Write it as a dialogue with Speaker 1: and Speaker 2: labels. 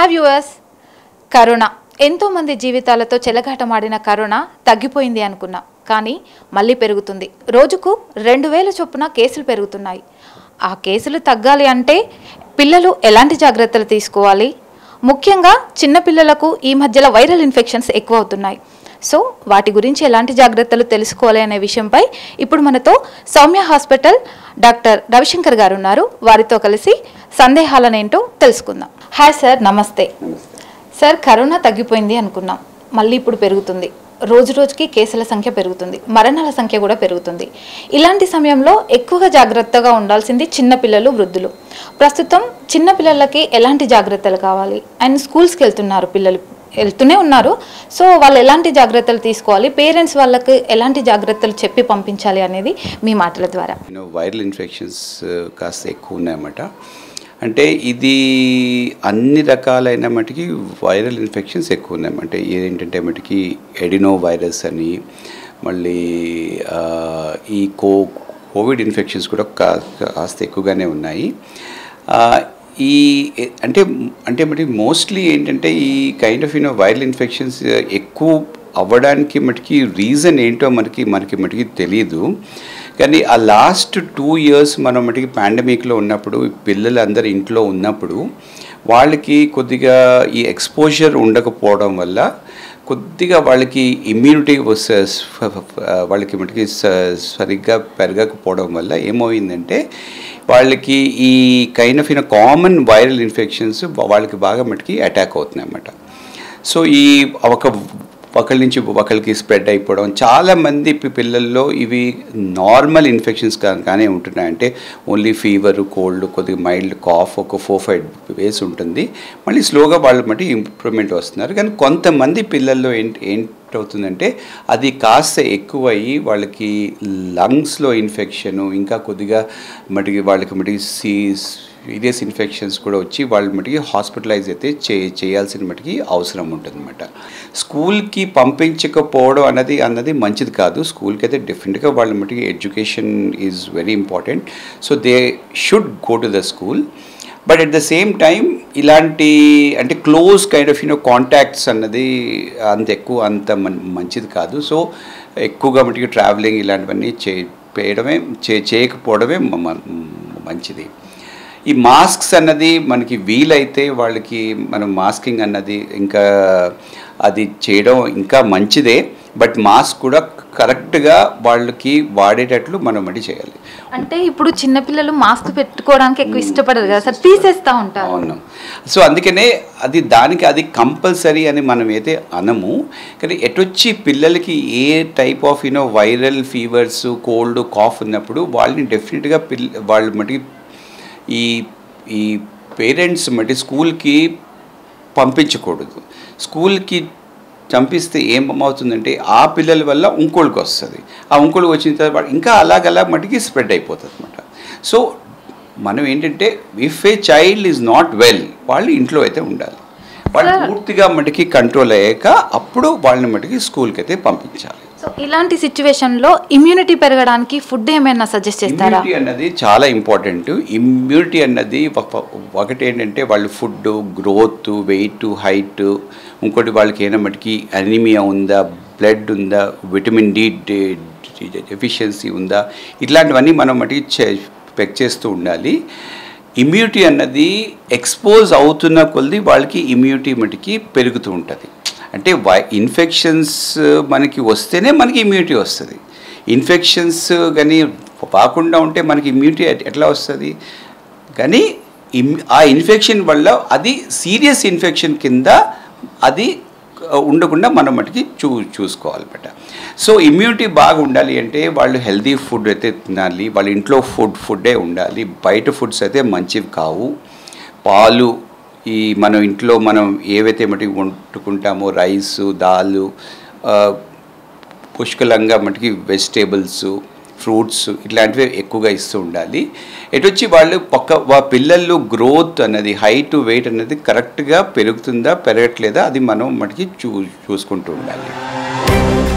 Speaker 1: have yours corona ఎంతోమంది జీవితాలతో చెలగాటమాడిన corona తగ్గిపోయింది అనుకున్నాం కానీ మళ్ళీ పెరుగుతుంది రోజుకు రెండు వేల చొప్పున కేసులు పెరుగుతున్నాయి ఆ కేసులు తగ్గాలి అంటే పిల్లలు ఎలాంటి జాగ్రత్తలు తీసుకోవాలి ముఖ్యంగా చిన్నపిల్లలకు ఈ మధ్యలో వైరల్ ఇన్ఫెక్షన్స్ ఎక్కువ అవుతున్నాయి సో వాటి గురించి ఎలాంటి జాగ్రత్తలు తెలుసుకోవాలి అనే విషయంపై ఇప్పుడు మనతో సౌమ్య హాస్పిటల్ డాక్టర్ రవిశంకర్ గారు ఉన్నారు వారితో కలిసి సందేహాలనేంటో తెలుసుకుందాం హాయ్ సార్ నమస్తే సార్ కరోనా తగ్గిపోయింది అనుకున్నాం మళ్ళీ ఇప్పుడు పెరుగుతుంది రోజు రోజుకి కేసుల సంఖ్య పెరుగుతుంది మరణాల సంఖ్య కూడా పెరుగుతుంది ఇలాంటి సమయంలో ఎక్కువగా జాగ్రత్తగా ఉండాల్సింది చిన్నపిల్లలు వృద్ధులు ప్రస్తుతం చిన్నపిల్లలకి ఎలాంటి జాగ్రత్తలు కావాలి అండ్ స్కూల్స్కి వెళ్తున్నారు పిల్లలు వెళ్తూనే ఉన్నారు సో వాళ్ళు ఎలాంటి జాగ్రత్తలు తీసుకోవాలి పేరెంట్స్ వాళ్ళకి ఎలాంటి జాగ్రత్తలు చెప్పి పంపించాలి అనేది మీ మాటల ద్వారా
Speaker 2: యూనో వైరల్ ఇన్ఫెక్షన్స్ కాస్త ఎక్కువ ఉన్నాయన్నమాట అంటే ఇది అన్ని రకాలైన మటుకి వైరల్ ఇన్ఫెక్షన్స్ ఎక్కువ ఉన్నాయి అంటే ఏంటంటే మటుకి ఎడినో వైరస్ అని మళ్ళీ ఆ, ఈ కో కోవిడ్ ఇన్ఫెక్షన్స్ కూడా కా- కాస్త ఎక్కువగానే ఉన్నాయి ఆ, ఈ అంటే అంటే మరి మోస్ట్లీ ఏంటంటే ఈ kind of you know viral infections ఎక్కువ అవ్వడానికి మటుకి రీజన్ ఏంటో మనకి మనకి మటుకి తెలియదు కానీ ఆ లాస్ట్ టూ ఇయర్స్ మనం మటుకి పాండమిక్లో ఉన్నప్పుడు పిల్లలు అందరు ఇంట్లో ఉన్నప్పుడు వాళ్ళకి కొద్దిగా ఈ ఎక్స్పోజర్ ఉండకపోవడం వల్ల కొద్దిగా వాళ్ళకి ఇమ్యూనిటీ వస్తే వాళ్ళకి మటుకి స- సరిగ్గా పెరగకపోవడం వల్ల ఏమైందంటే వాళ్ళకి ఈ kind of in common viral infections వాళ్ళకి బాగా మటుకి అటాక్ అవుతున్నాయి అన్నమాట సో ఈ ఒక ఒకరి నుంచి ఒకరికి స్ప్రెడ్ అయిపోవడం చాలామంది పి- పిల్లల్లో ఇవి నార్మల్ ఇన్ఫెక్షన్స్ కానీ ఉంటున్నాయి అంటే ఓన్లీ ఫీవర్ కోల్డ్ కొద్దిగా మైల్డ్ కాఫ్ ఒక ఫోర్ ఫైవ్ వేస్ ఉంటుంది మళ్ళీ స్లోగా వాళ్ళు మట్టి ఇంప్రూవ్మెంట్ వస్తున్నారు కానీ కొంతమంది పిల్లల్లో ఏంటి ఏంటవుతుందంటే అది కాస్త ఎక్కువయ్యి వాళ్ళకి లంగ్స్లో ఇన్ఫెక్షను ఇంకా కొద్దిగా మటుకి వాళ్ళకి మటుకి సీ సీరియస్ ఇన్ఫెక్షన్స్ కూడా వచ్చి వాళ్ళ మటుకి హాస్పిటలైజ్ అయితే చే చేయాల్సిన మటుకి అవసరం ఉంటుందన్నమాట స్కూల్కి పంపించకపోవడం అన్నది అన్నది మంచిది కాదు స్కూల్కి అయితే డెఫినెట్గా వాళ్ళ మటుకి education is very important so they should go to the school but at the same time ఇలాంటి అంటే close kind of you know contacts అన్నది అంత ఎక్కువ అంత మం- మంచిది కాదు సో ఎక్కువగా మటుకి ట్రావెలింగ్ ఇలాంటివన్నీ చే చేయడమే చే చేయకపోవడమే మ- మ- మంచిది ఈ మాస్క్స్ అన్నది మనకి వీలైతే వాళ్ళకి మనం మాస్కింగ్ అన్నది ఇంకా అది చేయడం ఇంకా మంచిదే బట్ మాస్క్ కూడా కరెక్ట్గా వాళ్ళకి వాడేటట్లు మనం అది చేయాలి
Speaker 1: అంటే ఇప్పుడు చిన్నపిల్లలు మాస్క్ పెట్టుకోవడానికి ఎక్కువ ఇష్టపడరు కదా సార్ తీసేస్తా ఉంటారు
Speaker 2: అవును సో అందుకనే అది దానికి అది కంపల్సరీ అని మనం అయితే అనము కానీ ఎటొచ్చి పిల్లలకి a type of you know viral fevers cold cough ఉన్నప్పుడు వాళ్ళని డెఫినెట్గా పిల్ల వాళ్ళు మటుకి ఈ ఈ పేరెంట్స్ మట్టి స్కూల్కి పంపించకూడదు స్కూల్కి చంపిస్తే ఏమవుతుందంటే ఆ పిల్లల వల్ల ఇంకోళ్ళకి వస్తుంది ఆ ఇంకోళ్ళకి వచ్చిన తర్వాత ఇంకా అలాగలా మటుకి స్ప్రెడ్ అయిపోతుంది అనమాట సో మనం ఏంటంటే if a child is not well వాళ్ళు ఇంట్లో అయితే ఉండాలి వాళ్ళు పూర్తిగా మటుకి కంట్రోల్ అయ్యాక అప్పుడు వాళ్ళని మటుకి స్కూల్కి అయితే పంపించాలి
Speaker 1: సో ఇలాంటి సిచ్యువేషన్లో ఇమ్యూనిటీ పెరగడానికి ఫుడ్ ఏమైనా సజెస్ట్ చేస్తారా
Speaker 2: ఇమ్యూనిటీ అన్నది చాలా ఇంపార్టెంట్ ఇమ్యూనిటీ అన్నది ఒక- ఒకటి ఏంటంటే వాళ్ళ ఫుడ్ గ్రోత్ వెయిట్ హైట్ ఇంకోటి వాళ్ళకి ఏమైనా మటుకి అనీమియా ఉందా బ్లడ్ ఉందా విటమిన్ డి డెఫిషియన్సీ ఉందా ఇట్లాంటివన్నీ మనం మటుకి చెక్ చేస్తూ ఉండాలి ఇమ్యూనిటీ అన్నది ఎక్స్పోజ్ అవుతున్న కొలది వాళ్ళకి ఇమ్యూనిటీ మటుకి పెరుగుతూ ఉంటుంది అంటే వై ఇన్ఫెక్షన్స్ మనకి వస్తేనే మనకి ఇమ్యూనిటీ వస్తుంది ఇన్ఫెక్షన్స్ కానీ రాకుండా ఉంటే మనకి ఇమ్యూనిటీ ఎట్లా వస్తుంది కానీ ఇమ్ ఆ ఇన్ఫెక్షన్ వల్ల అది సీరియస్ ఇన్ఫెక్షన్ కింద అది ఉండకుండా మనం మటుకి చూ చూసుకోవాలన్నమాట సో ఇమ్యూనిటీ బాగా ఉండాలి అంటే వాళ్ళు హెల్తీ ఫుడ్ అయితే తినాలి వాళ్ళ ఇంట్లో ఫుడ్ ఫుడ్డే ఉండాలి బయట ఫుడ్స్ అయితే మంచివి కావు పాలు ఈ మనం ఇంట్లో మనం ఏవైతే మటుకు వండుకుంటామో రైస్ దాలు ఆ, పుష్కలంగా మటుకి వెజిటేబుల్స్ ఫ్రూట్స్ ఇట్లాంటివి ఎక్కువగా ఇస్తూ ఉండాలి ఎటొచ్చి వాళ్ళు పక్క వా పిల్లలు గ్రోత్ అన్నది హైట్ వెయిట్ అన్నది కరెక్ట్గా పెరుగుతుందా పెరగట్లేదా అది మనం మటుకి చూ చూసుకుంటూ ఉండాలి